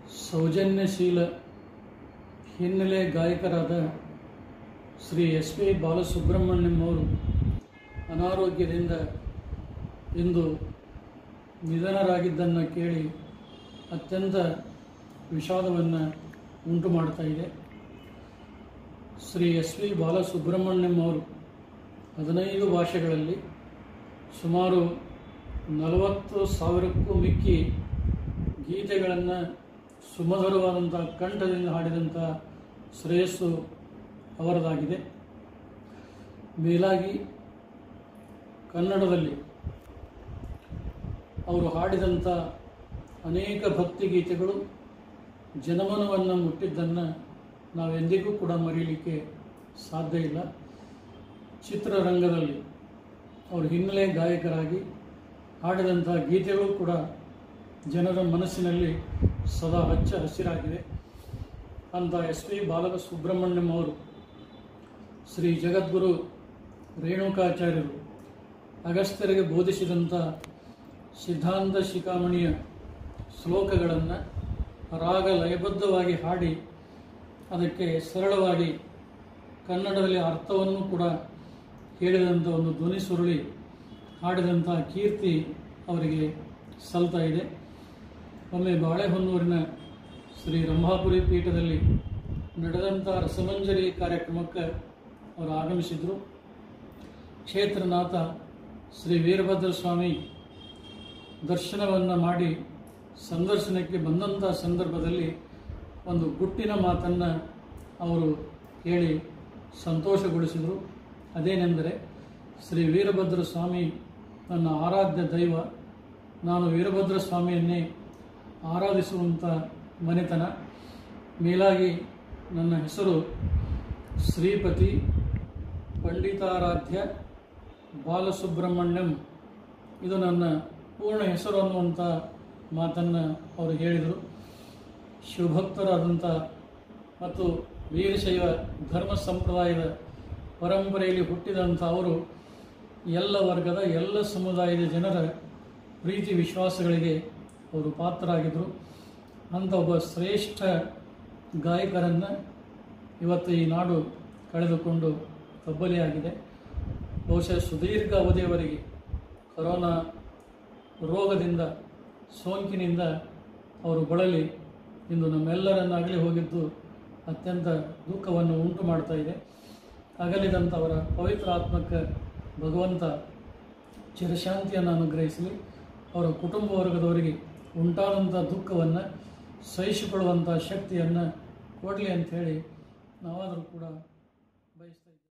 ಸೌಜನ್ಯಶೀಲ ಹಿನ್ನೆಲೆ ಗಾಯಕರಾದ ಶ್ರೀ ಎಸ್ ಪಿ ಬಾಲಸುಬ್ರಹ್ಮಣ್ಯಂ ಅವರು ಅನಾರೋಗ್ಯದಿಂದ ಇಂದು ನಿಧನರಾಗಿದ್ದನ್ನು ಕೇಳಿ ಅತ್ಯಂತ ವಿಷಾದವನ್ನು ಉಂಟು ಮಾಡ್ತಾ ಇದೆ ಶ್ರೀ ಎಸ್ ವಿ ಬಾಲಸುಬ್ರಹ್ಮಣ್ಯಂ ಅವರು ಹದಿನೈದು ಭಾಷೆಗಳಲ್ಲಿ ಸುಮಾರು ನಲವತ್ತು ಸಾವಿರಕ್ಕೂ ಮಿಕ್ಕಿ ಗೀತೆಗಳನ್ನು ಸುಮಧುರವಾದಂಥ ಕಂಠದಿಂದ ಹಾಡಿದಂಥ ಶ್ರೇಯಸ್ಸು ಅವರದಾಗಿದೆ ಮೇಲಾಗಿ ಕನ್ನಡದಲ್ಲಿ ಅವರು ಹಾಡಿದಂಥ ಅನೇಕ ಭಕ್ತಿಗೀತೆಗಳು ಜನಮನವನ್ನು ಮುಟ್ಟಿದ್ದನ್ನು ನಾವೆಂದಿಗೂ ಕೂಡ ಮರೆಯಲಿಕ್ಕೆ ಸಾಧ್ಯ ಇಲ್ಲ ಚಿತ್ರರಂಗದಲ್ಲಿ ಅವರು ಹಿನ್ನೆಲೆ ಗಾಯಕರಾಗಿ ಹಾಡಿದಂಥ ಗೀತೆಗಳು ಕೂಡ ಜನರ ಮನಸ್ಸಿನಲ್ಲಿ ಸದಾ ಹಚ್ಚ ಹಸಿರಾಗಿದೆ ಅಂತ ಎಸ್ ಪಿ ಬಾಲಕ ಸುಬ್ರಹ್ಮಣ್ಯಂ ಅವರು ಶ್ರೀ ಜಗದ್ಗುರು ರೇಣುಕಾಚಾರ್ಯರು ಅಗಸ್ತ್ಯರಿಗೆ ಬೋಧಿಸಿದಂಥ ಸಿದ್ಧಾಂತ ಶಿಖಾಮಣಿಯ ಶ್ಲೋಕಗಳನ್ನು ರಾಗ ಲಯಬದ್ಧವಾಗಿ ಹಾಡಿ ಅದಕ್ಕೆ ಸರಳವಾಗಿ ಕನ್ನಡದಲ್ಲಿ ಅರ್ಥವನ್ನು ಕೂಡ ಹೇಳಿದಂಥ ಒಂದು ಧ್ವನಿ ಸುರುಳಿ ಹಾಡಿದಂಥ ಕೀರ್ತಿ ಅವರಿಗೆ ಸಲ್ತಾ ಇದೆ ಒಮ್ಮೆ ಬಾಳೆಹೊನ್ನೂರಿನ ಶ್ರೀ ರಂಭಾಪುರಿ ಪೀಠದಲ್ಲಿ ನಡೆದಂಥ ರಸಮಂಜರಿ ಕಾರ್ಯಕ್ರಮಕ್ಕೆ ಅವರು ಆಗಮಿಸಿದರು ಕ್ಷೇತ್ರನಾಥ ಶ್ರೀ ವೀರಭದ್ರ ಸ್ವಾಮಿ ದರ್ಶನವನ್ನು ಮಾಡಿ ಸಂದರ್ಶನಕ್ಕೆ ಬಂದಂಥ ಸಂದರ್ಭದಲ್ಲಿ ಒಂದು ಗುಟ್ಟಿನ ಮಾತನ್ನು ಅವರು ಹೇಳಿ ಸಂತೋಷಗೊಳಿಸಿದರು ಅದೇನೆಂದರೆ ಶ್ರೀ ವೀರಭದ್ರ ಸ್ವಾಮಿ ನನ್ನ ಆರಾಧ್ಯ ದೈವ ನಾನು ವೀರಭದ್ರ ಸ್ವಾಮಿಯನ್ನೇ ಆರಾಧಿಸುವಂಥ ಮನೆತನ ಮೇಲಾಗಿ ನನ್ನ ಹೆಸರು ಶ್ರೀಪತಿ ಪಂಡಿತಾರಾಧ್ಯ ಬಾಲಸುಬ್ರಹ್ಮಣ್ಯಂ ಇದು ನನ್ನ ಪೂರ್ಣ ಹೆಸರು ಅನ್ನುವಂಥ ಮಾತನ್ನು ಅವರು ಹೇಳಿದರು ಶಿವಭಕ್ತರಾದಂಥ ಮತ್ತು ವೀರಶೈವ ಧರ್ಮ ಸಂಪ್ರದಾಯದ ಪರಂಪರೆಯಲ್ಲಿ ಹುಟ್ಟಿದಂಥ ಅವರು ಎಲ್ಲ ವರ್ಗದ ಎಲ್ಲ ಸಮುದಾಯದ ಜನರ ಪ್ರೀತಿ ವಿಶ್ವಾಸಗಳಿಗೆ ಅವರು ಪಾತ್ರರಾಗಿದ್ದರು ಅಂಥ ಒಬ್ಬ ಶ್ರೇಷ್ಠ ಗಾಯಕರನ್ನು ಇವತ್ತು ಈ ನಾಡು ಕಳೆದುಕೊಂಡು ಕಬ್ಬಲಿಯಾಗಿದೆ ಬಹುಶಃ ಸುದೀರ್ಘ ಅವಧಿಯವರೆಗೆ ಕೊರೋನಾ ರೋಗದಿಂದ ಸೋಂಕಿನಿಂದ ಅವರು ಬಳಲಿ ಇಂದು ನಮ್ಮೆಲ್ಲರನ್ನಾಗಲಿ ಹೋಗಿದ್ದು ಅತ್ಯಂತ ದುಃಖವನ್ನು ಉಂಟು ಮಾಡ್ತಾ ಇದೆ ಅಗಲಿದಂಥವರ ಪವಿತ್ರ ಆತ್ಮಕ್ಕೆ ಭಗವಂತ ಚಿರಶಾಂತಿಯನ್ನು ಅನುಗ್ರಹಿಸಲಿ ಅವರ ಕುಟುಂಬ ವರ್ಗದವರಿಗೆ ಉಂಟಾದಂಥ ದುಃಖವನ್ನು ಸಹಿಸಿಕೊಳ್ಳುವಂಥ ಶಕ್ತಿಯನ್ನು ಕೊಡಲಿ ಅಂಥೇಳಿ ನಾವಾದರೂ ಕೂಡ ಬಯಸ್ತಾ ಇದ್ದೇವೆ